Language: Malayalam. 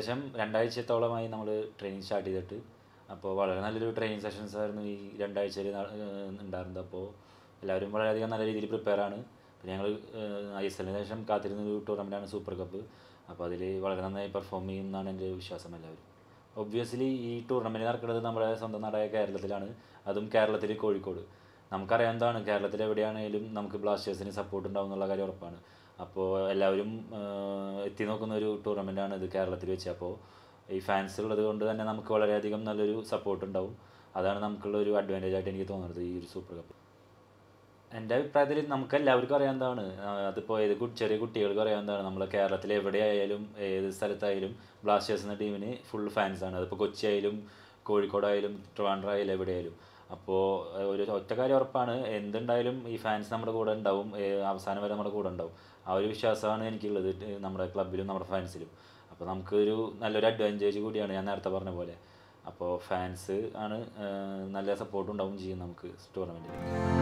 ഏകദേശം രണ്ടാഴ്ചത്തോളമായി നമ്മൾ ട്രെയിനിങ് സ്റ്റാർട്ട് ചെയ്തിട്ട് അപ്പോൾ വളരെ നല്ലൊരു ട്രെയിനിങ് സെഷൻസ് ആയിരുന്നു ഈ രണ്ടാഴ്ചയിൽ ഉണ്ടായിരുന്നത് അപ്പോൾ എല്ലാവരും വളരെയധികം നല്ല രീതിയിൽ പ്രിപ്പയർ ആണ് പിന്നെ ഞങ്ങൾ ഐ എസ് എല്ലിന് ശേഷം കാത്തിരുന്ന ഒരു ടൂർണമെൻറ്റാണ് സൂപ്പർ കപ്പ് അപ്പോൾ അതിൽ വളരെ നന്നായി പെർഫോം ചെയ്യുമെന്നാണ് എൻ്റെ വിശ്വാസം എല്ലാവരും ഒബ്വിയസ്ലി ഈ ടൂർണമെൻറ്റ് നടക്കുന്നത് നമ്മുടെ സ്വന്തം നാടായ കേരളത്തിലാണ് അതും കേരളത്തിൽ കോഴിക്കോട് നമുക്കറിയാം എന്താണ് കേരളത്തിൽ എവിടെയാണെങ്കിലും നമുക്ക് ബ്ലാസ്റ്റേഴ്സിന് സപ്പോർട്ട് ഉണ്ടാവും എന്നുള്ള കാര്യം ഉറപ്പാണ് അപ്പോൾ എല്ലാവരും ആഹ്, എത്തി നോക്കുന്ന ഒരു ടൂർണമെൻറ്റാണ് ഇത് കേരളത്തിൽ വെച്ച് അപ്പോൾ ഈ ഫാൻസ് ഉള്ളത് കൊണ്ട് തന്നെ നമുക്ക് വളരെയധികം നല്ലൊരു സപ്പോർട്ട് ഉണ്ടാവും അതാണ് നമുക്കുള്ള ഒരു അഡ്വാൻറ്റേജ് ആയിട്ട് എനിക്ക് തോന്നുന്നത് ഈ ഒരു സൂപ്പർ കപ്പ് എൻ്റെ അഭിപ്രായത്തിൽ നമുക്ക് എല്ലാവർക്കും അറിയാവുന്നതാണ് അതിപ്പോൾ ഏത് കു- ചെറിയ കുട്ടികൾക്ക് അറിയാവുന്നതാണ് നമ്മളെ കേരളത്തിൽ എവിടെയായാലും ഏത് സ്ഥലത്തായാലും ബ്ലാസ്റ്റേഴ്സ് എന്ന ടീമിന് ഫുൾ ഫാൻസാണ് അതിപ്പോൾ കൊച്ചി ആയാലും കോഴിക്കോടായാലും ട്രിവാൻഡ്രം ആയാലും എവിടെയായാലും അപ്പോൾ ഒരു ഒറ്റ കാര്യം ഉറപ്പാണ് എന്തുണ്ടായാലും ഈ ഫാൻസ് നമ്മുടെ കൂടെ ഉണ്ടാവും ഏ, അവസാനം വരെ നമ്മുടെ കൂടെ ഉണ്ടാവും ആ ഒരു വിശ്വാസമാണ് എനിക്കുള്ളത് ട് നമ്മുടെ ക്ലബിലും നമ്മുടെ ഫാൻസിലും അപ്പോൾ നമുക്കൊരു നല്ലൊരു അഡ്വാൻറ്റേജ് കൂടിയാണ് ഞാൻ നേരത്തെ പറഞ്ഞ പോലെ അപ്പോൾ ഫാൻസ് ആണ് ആ, നല്ല സപ്പോർട്ട് ഉണ്ടാവും ചെയ്യും നമുക്ക് ടൂർണമെൻറ്റിൽ